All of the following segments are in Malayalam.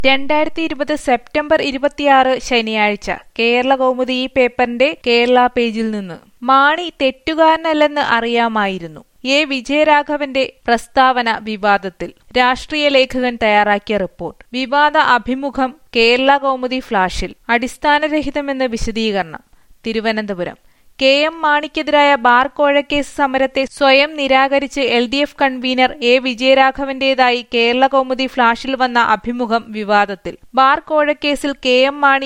രണ്ടായിരത്തി ഇരുപത് സെപ്റ്റംബർ ഇരുപത്തിയാറ് ശനിയാഴ്ച കേരള കൗമുദി ഈ പേപ്പറിന്റെ കേരള പേജിൽ നിന്ന് മാണി തെറ്റുകാരനല്ലെന്ന് അറിയാമായിരുന്നു എ വിജയരാഘവന്റെ പ്രസ്താവന വിവാദത്തിൽ രാഷ്ട്രീയ ലേഖകൻ തയ്യാറാക്കിയ റിപ്പോർട്ട് വിവാദ അഭിമുഖം കേരള കൗമുദി ഫ്ലാഷിൽ അടിസ്ഥാനരഹിതമെന്ന് വിശദീകരണം തിരുവനന്തപുരം കെ എം മാണിക്കെതിരായ ബാർ കോഴക്കേസ് സമരത്തെ സ്വയം നിരാകരിച്ച് L D F convener A വിജയരാഘവന്റേതായി കേരള കൗമുദി ഫ്ളാഷിൽ വന്ന അഭിമുഖം വിവാദത്തിൽ ബാർ കോഴക്കേസിൽ കെ എം മാണി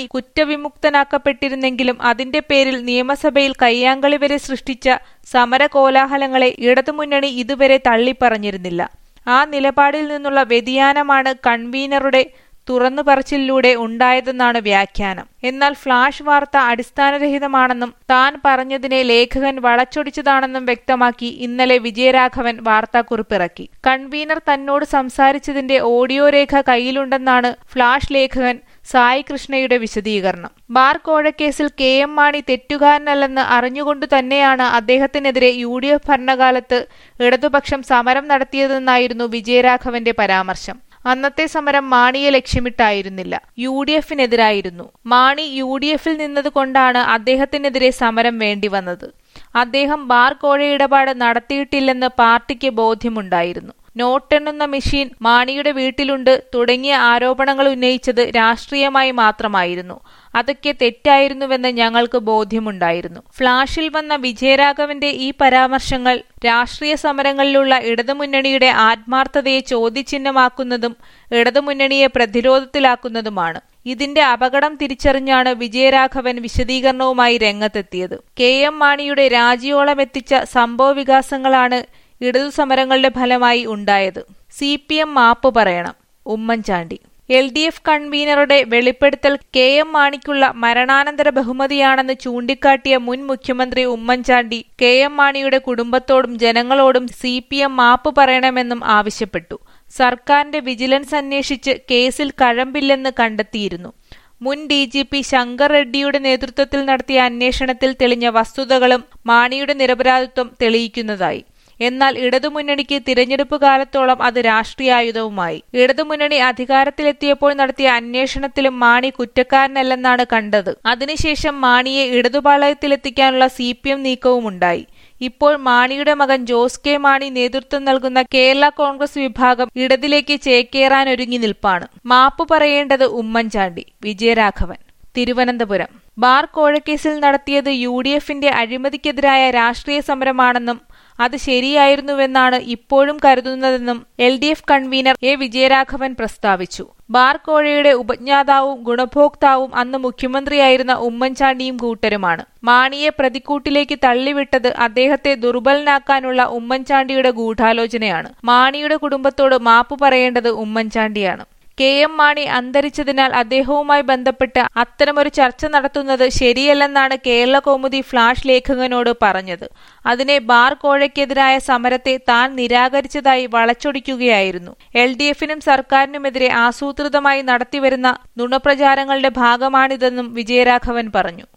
കുറ്റവിമുക്തനാക്കപ്പെട്ടിരുന്നെങ്കിലും അതിന്റെ പേരിൽ നിയമസഭയിൽ കയ്യാങ്കളി വരെ സൃഷ്ടിച്ച സമര കോലാഹലങ്ങളെ ഇടതുമുന്നണി ഇതുവരെ തള്ളിപ്പറഞ്ഞിരുന്നില്ല ആ നിലപാടിൽ നിന്നുള്ള വ്യതിയാനമാണ് കൺവീനറുടെ തുറന്നു പറച്ചിലൂടെ ഉണ്ടായതെന്നാണ് വ്യാഖ്യാനം എന്നാൽ ഫ്ളാഷ് വാർത്ത അടിസ്ഥാനരഹിതമാണെന്നും താൻ പറഞ്ഞതിനെ ലേഖകൻ വളച്ചൊടിച്ചതാണെന്നും വ്യക്തമാക്കി ഇന്നലെ വിജയരാഘവൻ വാർത്താക്കുറിപ്പിറക്കി കൺവീനർ തന്നോട് സംസാരിച്ചതിന്റെ ഓഡിയോ രേഖ കയ്യിലുണ്ടെന്നാണ് ഫ്ളാഷ് ലേഖകൻ സായി കൃഷ്ണയുടെ വിശദീകരണം ബാർ കോഴക്കേസിൽ കെ എം മാണി തെറ്റുകാരനല്ലെന്ന് അറിഞ്ഞുകൊണ്ടു തന്നെയാണ് അദ്ദേഹത്തിനെതിരെ യു ഡി എഫ് ഭരണകാലത്ത് ഇടതുപക്ഷം സമരം നടത്തിയതെന്നായിരുന്നു വിജയരാഘവന്റെ പരാമർശം അന്നത്തെ സമരം മാണിയെ ലക്ഷ്യമിട്ടായിരുന്നില്ല യു ഡി എഫിനെതിരായിരുന്നു മാണി യു ഡി എഫിൽ നിന്നതുകൊണ്ടാണ് അദ്ദേഹത്തിനെതിരെ സമരം വേണ്ടിവന്നത് അദ്ദേഹം ബാർ കോഴ ഇടപാട് നടത്തിയിട്ടില്ലെന്ന് പാർട്ടിക്ക് ബോധ്യമുണ്ടായിരുന്നു നോട്ടെണ്ണുന്ന മെഷീൻ മാണിയുടെ വീട്ടിലുണ്ട് തുടങ്ങിയ ആരോപണങ്ങൾ ഉന്നയിച്ചത് രാഷ്ട്രീയമായി മാത്രമായിരുന്നു അതൊക്കെ തെറ്റായിരുന്നുവെന്ന് ഞങ്ങൾക്ക് ബോധ്യമുണ്ടായിരുന്നു ഫ്ളാഷിൽ വന്ന വിജയരാഘവന്റെ ഈ പരാമർശങ്ങൾ രാഷ്ട്രീയ സമരങ്ങളിലുള്ള ഇടതുമുന്നണിയുടെ ആത്മാർത്ഥതയെ ചോദ്യചിഹ്നമാക്കുന്നതും ഇടതുമുന്നണിയെ പ്രതിരോധത്തിലാക്കുന്നതുമാണ് ഇതിന്റെ അപകടം തിരിച്ചറിഞ്ഞാണ് വിജയരാഘവൻ വിശദീകരണവുമായി രംഗത്തെത്തിയത് കെ എം മാണിയുടെ രാജിയോളം എത്തിച്ച സംഭവ വികാസങ്ങളാണ് ഇടതു സമരങ്ങളുടെ ഫലമായി ഉണ്ടായത് സി പി എം മാപ്പ് പറയണം ഉമ്മൻചാണ്ടി എൽ ഡി എഫ് കൺവീനറുടെ വെളിപ്പെടുത്തൽ കെ എം മാണിക്കുള്ള മരണാനന്തര ബഹുമതിയാണെന്ന് ചൂണ്ടിക്കാട്ടിയ മുൻ മുഖ്യമന്ത്രി ഉമ്മൻചാണ്ടി കെ എം മാണിയുടെ കുടുംബത്തോടും ജനങ്ങളോടും സി പി എം മാപ്പ് പറയണമെന്നും ആവശ്യപ്പെട്ടു സർക്കാരിന്റെ വിജിലൻസ് അന്വേഷിച്ച് കേസിൽ കഴമ്പില്ലെന്ന് കണ്ടെത്തിയിരുന്നു മുൻ ഡി ജി പി ശങ്കർ റെഡ്ഡിയുടെ നേതൃത്വത്തിൽ നടത്തിയ അന്വേഷണത്തിൽ തെളിഞ്ഞ വസ്തുതകളും മാണിയുടെ നിരപരാധിത്വം തെളിയിക്കുന്നതായി എന്നാൽ ഇടതുമുന്നണിക്ക് തിരഞ്ഞെടുപ്പ് കാലത്തോളം അത് രാഷ്ട്രീയായുധവുമായി ഇടതുമുന്നണി അധികാരത്തിലെത്തിയപ്പോൾ നടത്തിയ അന്വേഷണത്തിലും മാണി കുറ്റക്കാരനല്ലെന്നാണ് കണ്ടത് അതിനുശേഷം മാണിയെ ഇടതുപാളയത്തിലെത്തിക്കാനുള്ള സി പി എം നീക്കവുമുണ്ടായി ഇപ്പോൾ മാണിയുടെ മകൻ ജോസ് കെ മാണി നേതൃത്വം നൽകുന്ന കേരള കോൺഗ്രസ് വിഭാഗം ഇടതിലേക്ക് ചേക്കേറാനൊരുങ്ങി നിൽപ്പാണ് മാപ്പ് പറയേണ്ടത് ഉമ്മൻചാണ്ടി വിജയരാഘവൻ തിരുവനന്തപുരം ബാർ കോഴക്കേസിൽ നടത്തിയത് യു ഡി എഫിന്റെ അഴിമതിക്കെതിരായ രാഷ്ട്രീയ സമരമാണെന്നും അത് ശരിയായിരുന്നുവെന്നാണ് ഇപ്പോഴും കരുതുന്നതെന്നും L D F convener A Vijayaraghavan പ്രസ്താവിച്ചു ബാർ കോഴയുടെ ഉപജ്ഞാതാവും ഗുണഭോക്താവും അന്ന് മുഖ്യമന്ത്രിയായിരുന്ന ഉമ്മൻചാണ്ടിയും കൂട്ടരുമാണ് മാണിയെ പ്രതിക്കൂട്ടിലേക്ക് തള്ളിവിട്ടത് അദ്ദേഹത്തെ ദുർബലനാക്കാനുള്ള ഉമ്മൻചാണ്ടിയുടെ ഗൂഢാലോചനയാണ് മാണിയുടെ കുടുംബത്തോട് മാപ്പ് പറയേണ്ടത് ഉമ്മൻചാണ്ടിയാണ് കെ എം മാണി അന്തരിച്ചതിനാൽ അദ്ദേഹവുമായി ബന്ധപ്പെട്ട് അത്തരമൊരു ചർച്ച നടത്തുന്നത് ശരിയല്ലെന്നാണ് കേരള കൗമുദി ഫ്ളാഷ് ലേഖകനോട് പറഞ്ഞത് അതിനെ ബാർ കോഴയ്ക്കെതിരായ സമരത്തെ താൻ നിരാകരിച്ചതായി വളച്ചൊടിക്കുകയായിരുന്നു എൽ ഡി എഫിനും സർക്കാരിനുമെതിരെ ആസൂത്രിതമായി നടത്തിവരുന്ന നുണപ്രചാരങ്ങളുടെ ഭാഗമാണിതെന്നും വിജയരാഘവൻ പറഞ്ഞു